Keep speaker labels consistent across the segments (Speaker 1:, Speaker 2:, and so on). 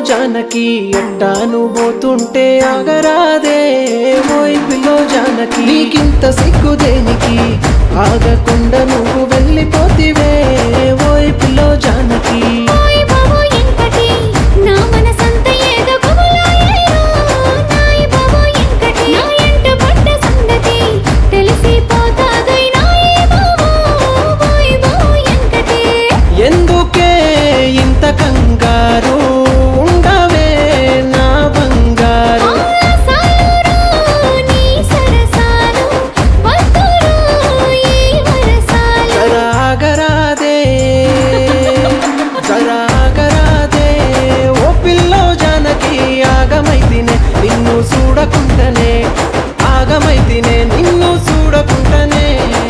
Speaker 1: జానకి ఎట్టాను పోతుంటే ఆగరాదే ఓయ్ పిల్లో జానకి నీకింత సిగ్గు దేనికి ఆగకుండా నువ్వు వెళ్ళిపోతివే ఓయ్ పిల్లో జానకి
Speaker 2: ఓయ్ బాబో ఎంకటి నా మనసంత ఏదో గుబులాయేరో నాయ్ బాబో ఎంకటి నా ఎంట పడ్డ సంగతి తెలిసిపోతాదోయ్ నాయ్ బాబో ఓయ్ బాబో ఎంకటి
Speaker 1: ఎందుకే ఇంత కంగారు ఉండవే నా బంగారు
Speaker 2: ఆలసాలురో నీ సరసాలు వద్దురో ఈ వరసాలు
Speaker 1: జరాగరాదే జరాగరాదే ఓ పిల్లో జానకి ఆగమైతినే నిన్ను చూడకుండానే ఆగమైతినే నిన్ను చూడకుండానే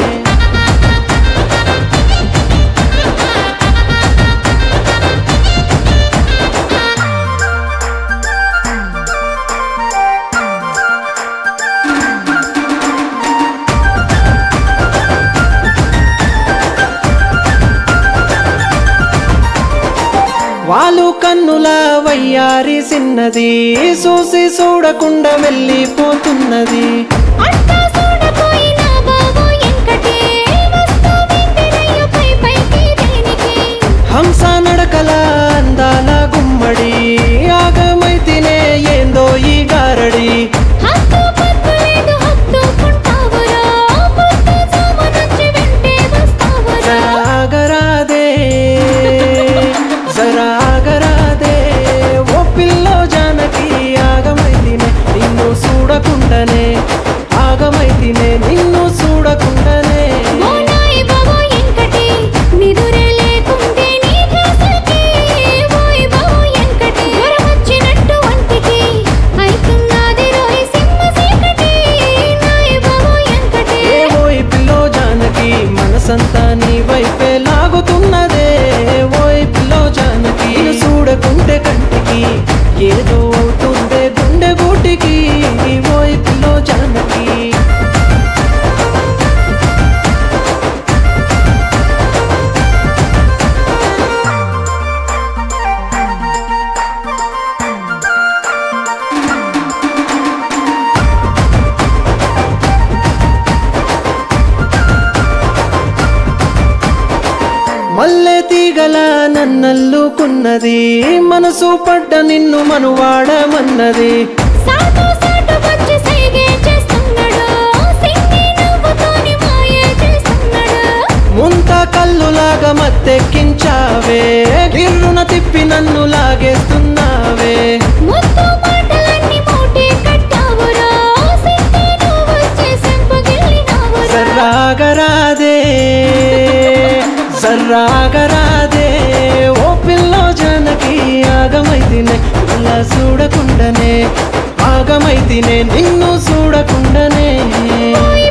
Speaker 1: వాళ్ళు కన్నుల వయ్యారి సిన్నది చూసి చూడకుండా వెళ్ళిపోతున్నది
Speaker 2: అట్టా చూడపోయినా బాబో ఎంకటి వస్తావేంటిరయ్యో పై పైకి దేనికి
Speaker 1: హంస నడకల అందాల గుమ్మడి ఆగమైతినే ఏందో ఈ గారడి
Speaker 2: హత్తు పత్తు లేదు హత్తుకుంటావురా పొద్దు జామునొచ్చి వెంటే వస్తావురా
Speaker 1: జరాగరాదే జరాగరాదే ఓ పిల్లో జానకి ఆగమైతినే నిన్ను చూడకుండానే ఆగమైతినే నిన్ను చూడకుండానే
Speaker 2: ఓ నాయ్ బాబో ఎంకటి నిదురే లేకుంటే నీ ధ్యాసకి ఓయ్ బాబో ఎంకటి జ్వరమొచ్చినట్టు ఒంటికి అయితున్నది రోయ్ సింహ చీకటి నాయ్ బాబో ఎంకటి
Speaker 1: ఏ ఓయ్ పిల్లో జానకి మనసంతా నీ వైపే లాగుతున్నదే ఓయ్ పిల్లో జానకి నిన్ను చూడకుంటే కంటికి ఏదో అవుతుందే గుండె గూటికి ఓయ్ పిల్లో జానకి మల్లె తీగల నన్నల్లుకున్నది మనసు పడ్డ నిన్ను మనువాడమన్నది
Speaker 2: సాటు సాటు వచ్చి సైగే చేస్తున్నాడు సింగి నవ్వుతోని మాయ చేస్తున్నాడు
Speaker 1: ముంత కల్లులాగా మత్తెక్కించావే గిర్రున తిప్పి నన్ను లాగేస్తున్నావే
Speaker 2: ముద్దు మాటలన్నీ మూటే కట్టావురా సిద్ధి నువ్వు వచ్చే సెంపగిల్లినావురా
Speaker 1: సర్రాగరాదే సర్రాగరాదే ఓ పిల్లో జానకి ఆగమైతినే అలా చూడకుండానే ఆగమైతినే నిన్ను చూడకుండానే
Speaker 2: ఓయ్